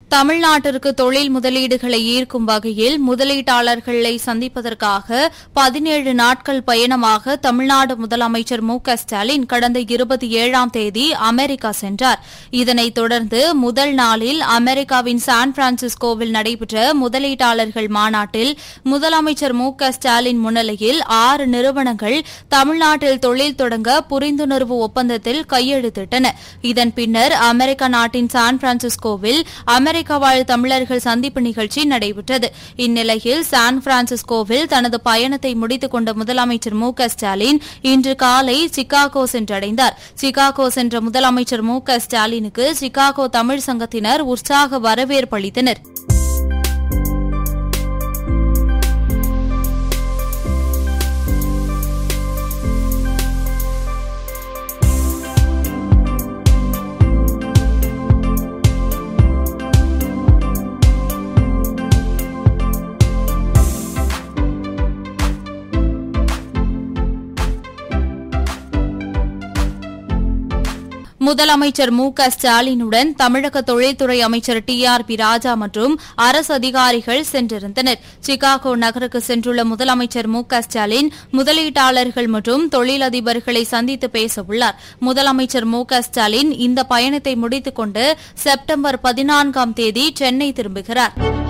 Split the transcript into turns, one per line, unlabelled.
தமிழ்நாட்டிற்கு தொழில் முதலீடுகளை ஈர்க்கும் வகையில் முதலீட்டாளர்களை சந்திப்பதற்காக பதினேழு நாட்கள் பயணமாக தமிழ்நாடு முதலமைச்சர் மு க ஸ்டாலின் கடந்த இருபத்தி ஏழாம் தேதி அமெரிக்கா சென்றார் இதனைத் தொடர்ந்து முதல் நாளில் அமெரிக்காவின் சான் பிரான்சிஸ்கோவில் நடைபெற்ற முதலீட்டாளர்கள் மாநாட்டில் முதலமைச்சர் மு க ஸ்டாலின் முன்னிலையில் ஆறு நிறுவனங்கள் தமிழ்நாட்டில் தொழில் தொடங்க புரிந்துணர்வு ஒப்பந்தத்தில் கையெழுத்திட்டன இதன் பின்னர் அமெரிக்க நாட்டின் சான் பிரான்சிஸ்கோவில் அமெரிக்க வாழ் தமிழர்கள் சந்திப்பு நிகழ்ச்சி நடைபெற்றது இந்நிலையில் சான் பிரான்சிஸ்கோவில் தனது பயணத்தை முடித்துக் கொண்ட முதலமைச்சர் மு க ஸ்டாலின் இன்று காலை சிகாகோ சென்றடைந்தார் சிகாகோ சென்ற முதலமைச்சர் மு க ஸ்டாலினுக்கு சிகாகோ தமிழ் சங்கத்தினர் உற்சாக வரவேற்பு அளித்தனர் முதலமைச்சர் மு க ஸ்டாலினுடன் தமிழக தொழில்துறை அமைச்சர் டி ஆர் பி ராஜா மற்றும் அரசு அதிகாரிகள் சென்றிருந்தனர் சிகாகோ நகருக்கு சென்றுள்ள முதலமைச்சர் மு க ஸ்டாலின் முதலீட்டாளர்கள் மற்றும் தொழிலதிபர்களை சந்தித்து பேசவுள்ளார் முதலமைச்சர் மு க ஸ்டாலின் இந்த பயணத்தை முடித்துக் கொண்டு செப்டம்பர் பதினான்காம் தேதி சென்னை திரும்புகிறார்